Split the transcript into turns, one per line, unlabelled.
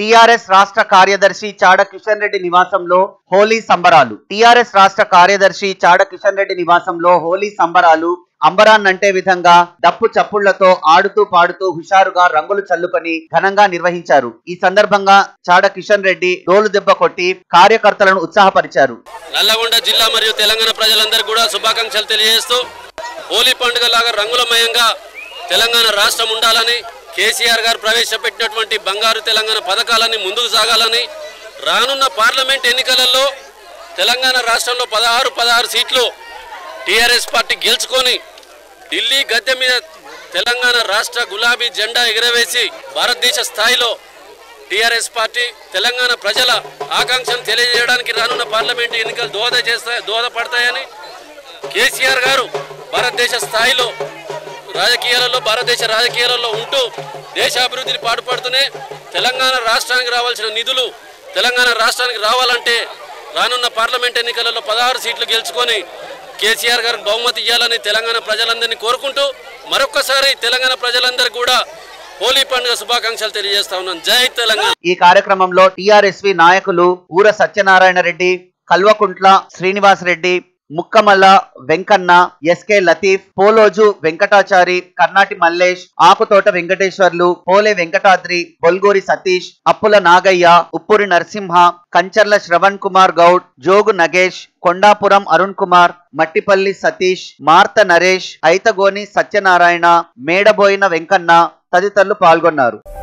TRS రాష్ట్ర కార్యదర్శి చాడ కిషన్ రెడ్డి నివాసంలో హోలీ సంబరాలు టిఆర్ఎస్ రాష్ట్ర కార్యదర్శి చాడ కిషన్ రెడ్డి నివాసంలో హోలీ సంబరాలు అంబరాన్ అంటే విధంగా డప్పు చప్పుళ్లతో ఆడుతూ పాడుతూ హుషారుగా రంగులు చల్లుకొని ఘనంగా నిర్వహించారు ఈ సందర్భంగా చాడ కిషన్ రెడ్డి డోలు దెబ్బ కొట్టి కార్యకర్తలను ఉత్సాహపరిచారు
నల్లగొండ జిల్లా మరియు తెలంగాణ ప్రజలందరికీ కూడా శుభాకాంక్షలు తెలియజేస్తూ హోలీ పండుగ లాగా రంగులమయంగా తెలంగాణ రాష్ట్రం ఉండాలని కేసీఆర్ గారు ప్రవేశపెట్టినటువంటి బంగారు తెలంగాణ పథకాలన్నీ ముందుకు సాగాలని రానున్న పార్లమెంట్ ఎన్నికలలో తెలంగాణ రాష్ట్రంలో పదహారు పదహారు సీట్లు టీఆర్ఎస్ పార్టీ గెలుచుకొని ఢిల్లీ గద్దె మీద తెలంగాణ రాష్ట్ర గులాబీ జెండా ఎగరవేసి భారతదేశ స్థాయిలో టీఆర్ఎస్ పార్టీ తెలంగాణ ప్రజల ఆకాంక్షను తెలియజేయడానికి రానున్న పార్లమెంటు ఎన్నికలు దోహద చేస్తాయి దోహదపడతాయని కేసీఆర్ గారు భారతదేశ స్థాయిలో రాజకీయాలలో భారతదేశ రాజకీయాలలో ఉంటూ దేశ అభివృద్ధిని పాటుపడుతూనే తెలంగాణ రాష్ట్రానికి రావాల్సిన నిధులు తెలంగాణ రాష్ట్రానికి రావాలంటే రానున్న పార్లమెంట్ ఎన్నికలలో పదహారు సీట్లు గెలుచుకొని కేసీఆర్ గారికి బహుమతి ఇవ్వాలని తెలంగాణ ప్రజలందరినీ కోరుకుంటూ మరొక్కసారి తెలంగాణ ప్రజలందరికీ కూడా హోలీ పండుగ శుభాకాంక్షలు తెలియజేస్తా ఉన్నాను జై తెలంగాణ
ఈ కార్యక్రమంలో టిఆర్ఎస్వి నాయకులు ఊర సత్యనారాయణ రెడ్డి కల్వకుంట్ల శ్రీనివాస్ రెడ్డి ముక్కమల్ల వెంకన్న ఎస్కే లతీఫ్ పోలోజు వెంకటాచారి కర్ణాటి మల్లేష్ ఆకుతోట వెంకటేశ్వర్లు పోలే వెంకటాద్రి బొల్గూరి సతీష్ అప్పుల నాగయ్య ఉప్పురి నరసింహ కంచర్ల శ్రవణ్ కుమార్ గౌడ్ జోగు నగేష్ కొండాపురం అరుణ్ కుమార్ మట్టిపల్లి సతీష్ మార్త నరేష్ ఐతగోని సత్యనారాయణ మేడబోయిన వెంకన్న తదితరులు పాల్గొన్నారు